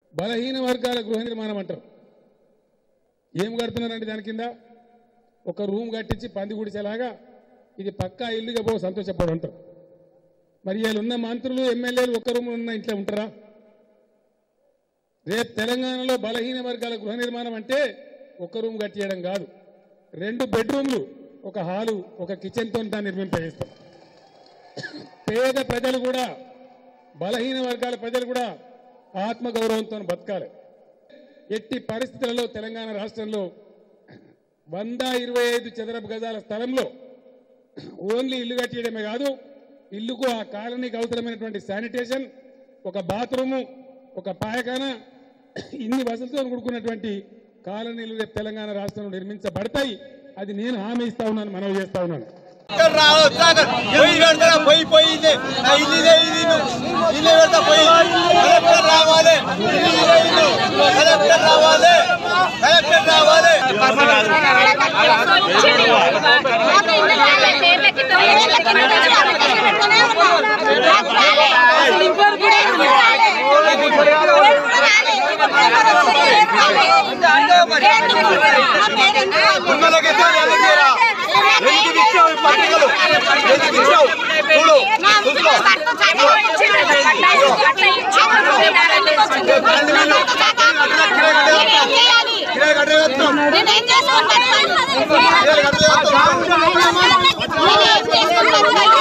బలహీన వర్గాల గృహ నిర్మాణం అంటారు ఏం కడుతున్నారంటే దాని కింద ఒక రూమ్ కట్టించి పంది గుడిసేలాగా ఇది పక్కా ఇల్లుగా పో సంతోషపడు అంటారు మరి వీళ్ళు ఉన్న మంత్రులు ఎమ్మెల్యేలు ఒక్క రూమ్ ఉన్న ఇంట్లో ఉంటారా రేపు తెలంగాణలో బలహీన వర్గాల గృహ నిర్మాణం అంటే ఒక రూమ్ కట్టియడం కాదు రెండు బెడ్రూమ్లు ఒక హాలు ఒక కిచెన్తో దాన్ని నిర్మింపజేస్తాం పేద ప్రజలు కూడా బలహీన వర్గాల ప్రజలు కూడా ఆత్మగౌరవంతో బతకాలి ఎట్టి పరిస్థితులలో తెలంగాణ రాష్ట్రంలో వంద ఇరవై ఐదు చదరపు గజాల స్థలంలో ఓన్లీ ఇల్లు కట్టేయడమే కాదు ఇల్లుకు ఆ కాలనీకి అవసరమైనటువంటి శానిటేషన్ ఒక బాత్రూము ఒక పాయఖాన ఇన్ని వసతులతో కూడుకున్నటువంటి కాలనీలు రేపు తెలంగాణ రాష్ట్రంలో నిర్మించబడతాయి అది నేను హామీ ఇస్తా ఉన్నాను మనవి చేస్తా ఉన్నాను పొయ్యి పెడతా పొయ్యి పోయింది నా ఇల్లు ఇదే ఇది ఇల్లు పెడతా పొయ్యి కలెక్టర్ రావాలి ఇల్లు ఇదే ఇల్లు కలెక్టర్ రావాలి కలెక్టర్ రావాలి గుమ్మలకి ఎత్తారా ఎందుకు ఇచ్చావు ఈ పత్రికలు ఎందుకు ఇచ్చావు చూడు చూసుకో కిరాయి కట్టే వేస్తాం నేనేం చేస్తాను